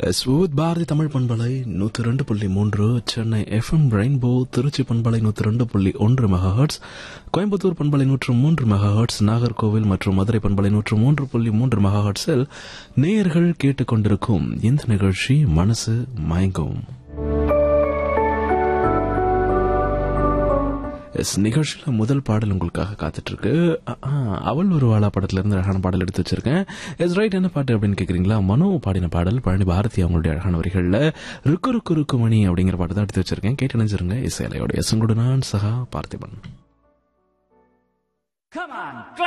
ஸ்வூத் பாரதி தமிழ் பண்பலை நூத்தி ரெண்டு புள்ளி மூன்று சென்னை எஃப்எம் ரெயின்போ திருச்சி பண்பலை நூத்தி ரெண்டு புள்ளி ஒன்று மெகாஹர்ட்ஸ் கோயம்புத்தூர் பண்பலை நூற்று மூன்று மெகாஹர்ட்ஸ் நாகர்கோவில் மற்றும் மதுரை பண்பலை நூற்று மூன்று புள்ளி மூன்று மெகாஹர்ட்ஸில் நேயர்கள் கேட்டுக்கொண்டிருக்கும் இந்த நிகழ்ச்சி மனசு மயங்கும் எஸ் நிகழ்ச்சியில முதல் பாடல் உங்களுக்காக காத்துட்டு இருக்கு அ, ஆ, அவள் ஒரு வாழா படத்துல இருந்து அழகான பாடல் எடுத்து வச்சிருக்கேன் எஸ் ரைட் என்ன பாட்டு அப்படின்னு கேக்குறீங்களா மனோ பாடின பாடல் பழனி பாரதி அவங்களுடைய அழகான வரிகள்ல ருக்கு ருக்கு ருக்கு மணி அப்படிங்கிற பாட்டு தான் எடுத்து வச்சிருக்கேன் கேட்டு நினைச்சிருங்க இசையலையோட எசங்குடு நான் சகா பார்த்திபன் Come on,